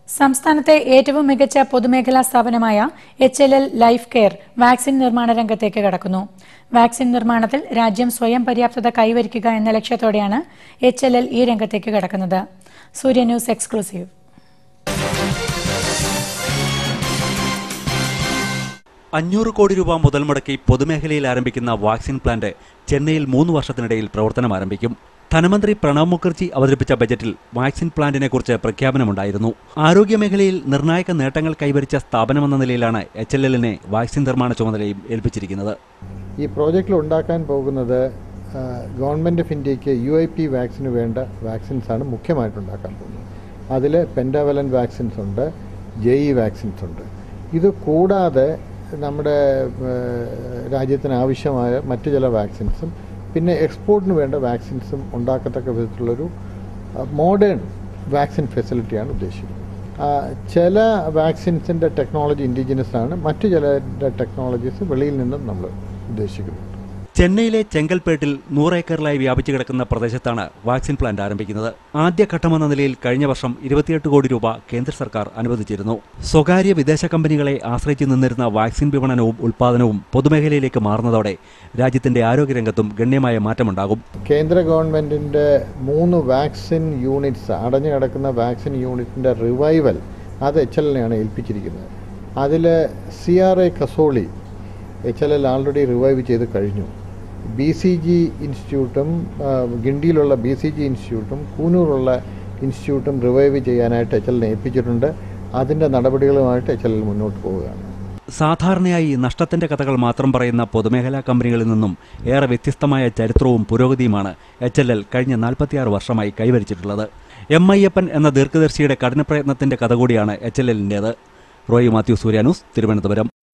സംസ്ഥാനത്തെ ഏറ്റവും മികച്ച പൊതുമേഖലാ സ്ഥാപനമായ H L L life care vaccine നിർമ്മാണ രംഗത്തേക്ക് കടക്കുന്നു വാക്സിൻ നിർമ്മാണത്തിൽ രാജ്യം സ്വയം പര്യാപ്തത കൈവരിക്കുക എന്ന ലക്ഷ്യത്തോടെയാണ് എച്ച് എൽ എൽ ഈ രംഗത്തേക്ക് കടക്കുന്നത് സൂര്യ ന്യൂസ് എക്സ്ക്ലൂസീവ് അഞ്ഞൂറ് കോടി രൂപ മുതൽ മുടക്കി പൊതുമേഖലയിൽ ആരംഭിക്കുന്ന വാക്സിൻ പ്ലാന്റ് ചെന്നൈയിൽ മൂന്ന് വർഷത്തിനിടയിൽ പ്രവർത്തനം ആരംഭിക്കും ധനമന്ത്രി പ്രണബ് മുഖർജി അവതരിപ്പിച്ച ബജറ്റിൽ വാക്സിൻ പ്ലാന്റിനെ കുറിച്ച് പ്രഖ്യാപനമുണ്ടായിരുന്നു ആരോഗ്യമേഖലയിൽ നിർണായക നേട്ടങ്ങൾ കൈവരിച്ച സ്ഥാപനമെന്ന നിലയിലാണ് എച്ച് എൽ എല്ലിനെ വാക്സിൻ നിർമ്മാണ ചുമതലയും ഏൽപ്പിച്ചിരിക്കുന്നത് ഈ പ്രോജക്റ്റിൽ ഉണ്ടാക്കാൻ പോകുന്നത് ഗവൺമെൻറ് ഓഫ് ഇന്ത്യക്ക് യു ഐ പി വാക്സിന് വേണ്ട വാക്സിൻസ് ആണ് മുഖ്യമായിട്ട് ഉണ്ടാക്കാൻ പോകുന്നത് അതിൽ പെൻഡാവലൻ വാക്സിൻസ് ഉണ്ട് ജെ ഇ വാക്സിൻസ് ഉണ്ട് ഇത് കൂടാതെ നമ്മുടെ ഏഹ്, രാജ്യത്തിന് ആവശ്യമായ മറ്റു ചില വാക്സിൻസും പിന്നെ എക്സ്പോർട്ടിന് വേണ്ട വാക്സിൻസും ഉണ്ടാക്കത്തക്ക വിധത്തിലുള്ളൊരു മോഡേൺ വാക്സിൻ ഫെസിലിറ്റിയാണ് ഉദ്ദേശിക്കുന്നത് ആ, ചില വാക്സിൻസിൻ്റെ ടെക്നോളജി ഇൻഡിജിനസ് ആണ് മറ്റു ചില ടെക്നോളജീസ് വെളിയിൽ നിന്നും നമ്മൾ ഉദ്ദേശിക്കുന്നുണ്ട് ചെന്നൈയിലെ ചെങ്കൽപ്പേട്ടിൽ നൂറ് ഏക്കറിലായി വ്യാപിച്ചു കിടക്കുന്ന പ്രദേശത്താണ് വാക്സിൻ പ്ലാന്റ് ആരംഭിക്കുന്നത് ആദ്യഘട്ടമെന്ന നിലയിൽ കഴിഞ്ഞ വർഷം ഇരുപത്തിയെട്ട് കോടി രൂപ കേന്ദ്ര സർക്കാർ അനുവദിച്ചിരുന്നു സ്വകാര്യ വിദേശ കമ്പനികളെ ആശ്രയിച്ചു നിന്നിരുന്ന വാക്സിൻ വിപണനവും ഉൽപ്പാദനവും പൊതുമേഖലയിലേക്ക് മാറുന്നതോടെ രാജ്യത്തിന്റെ ആരോഗ്യരംഗത്തും ഗണ്യമായ മാറ്റമുണ്ടാകും കേന്ദ്ര ഗവൺമെൻറ്റിൻ്റെ മൂന്ന് വാക്സിൻ യൂണിറ്റ്സ് അടഞ്ഞു കിടക്കുന്ന വാക്സിൻ യൂണിറ്റിൻ്റെ റിവൈവൽ അത് എച്ച് എൽ എന്നെയാണ് ഏൽപ്പിച്ചിരിക്കുന്നത് അതിൽ C R A Kasauli H L L already revive ചെയ്ത് കഴിഞ്ഞു ബി സി ജി ഇൻസ്റ്റിറ്റ്യൂട്ടും ആ, ഗിണ്ടിയിലുള്ള ബി സി ജി ഇൻസ്റ്റിറ്റ്യൂട്ടും കൂനൂറുള്ള ഇൻസ്റ്റിറ്റ്യൂട്ടും റിവൈവ് ചെയ്യാനായിട്ട് എച്ച് എല്ലിനെ ഏൽപ്പിച്ചിട്ടുണ്ട് അതിൻ്റെ നടപടികളുമായിട്ട് എച്ച് എൽ എൽ മുന്നോട്ട് പോവുകയാണ് സാധാരണയായി നഷ്ടത്തിന്റെ കഥകൾ മാത്രം പറയുന്ന പൊതുമേഖലാ കമ്പനികളിൽ നിന്നും ഏറെ വ്യത്യസ്തമായ ചരിത്രവും പുരോഗതിയുമാണ് എച്ച് എൽ എൽ കഴിഞ്ഞ നാൽപ്പത്തിയാറ് വർഷമായി കൈവരിച്ചിട്ടുള്ളത് എം അയ്യപ്പൻ എന്ന ദീർഘദർശിയുടെ കഠിനപ്രയത്നത്തിന്റെ കഥ കൂടിയാണ് എച്ച് എൽ എല്ലിൻ്റേത് റോയി മാത്യു സൂര്യാനൂസ് തിരുവനന്തപുരം